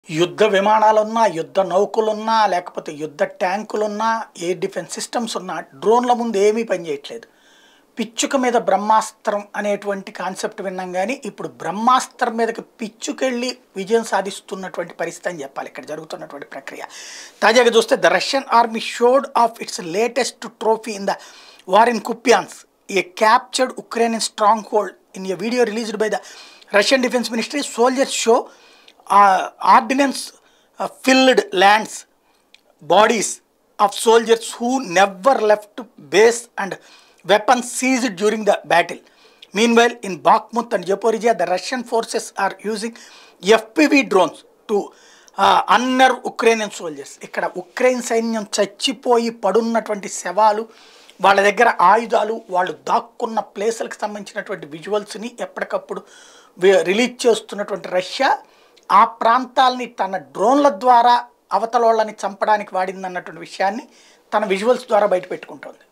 యుద్ధ విమానాలున్నా యుద్ధ నౌకలున్నా లేకపోతే యుద్ధ ట్యాంకులున్నా ఎయిర్ డిఫెన్స్ సిస్టమ్స్ ఉన్నా డ్రోన్ల ముందు ఏమీ పనిచేయట్లేదు పిచ్చుక మీద బ్రహ్మాస్త్రం అనేటువంటి కాన్సెప్ట్ విన్నాం కానీ ఇప్పుడు బ్రహ్మాస్త్రం మీదకి పిచ్చుకెళ్ళి విజయం సాధిస్తున్నటువంటి పరిస్థితి అని చెప్పాలి ఇక్కడ జరుగుతున్నటువంటి ప్రక్రియ తాజాగా చూస్తే the Russian army showed off its latest trophy in the war in Kupyansk a captured Ukraine stronghold in a video released by the Russian defence ministry soldiers show ordnance filled lands bodies of soldiers who never left base and weapons seized during the battle meanwhile in Bakhmut and Zaporizhzhia the Russian forces are using FPV drones to అన్నర్ Ukrainian soldiers ఇక్కడ Ukraine సైన్యం చచ్చిపోయి పడున్నటువంటి శవాలు వాళ్ళ దగ్గర ఆయుధాలు వాళ్ళు దాక్కున్న ప్లేసులకు సంబంధించినటువంటి విజువల్స్ని ఎప్పటికప్పుడు వి- రిలీజ్ చేస్తున్నటువంటి రష్యా ఆ ప్రాంతాలని తన డ్రోన్ల ద్వారా అవతలోళ్ళని చంపడానికి వాడిందన్నటువంటి విషయాన్ని తన విజువల్స్ ద్వారా బయట పెట్టుకుంటోంది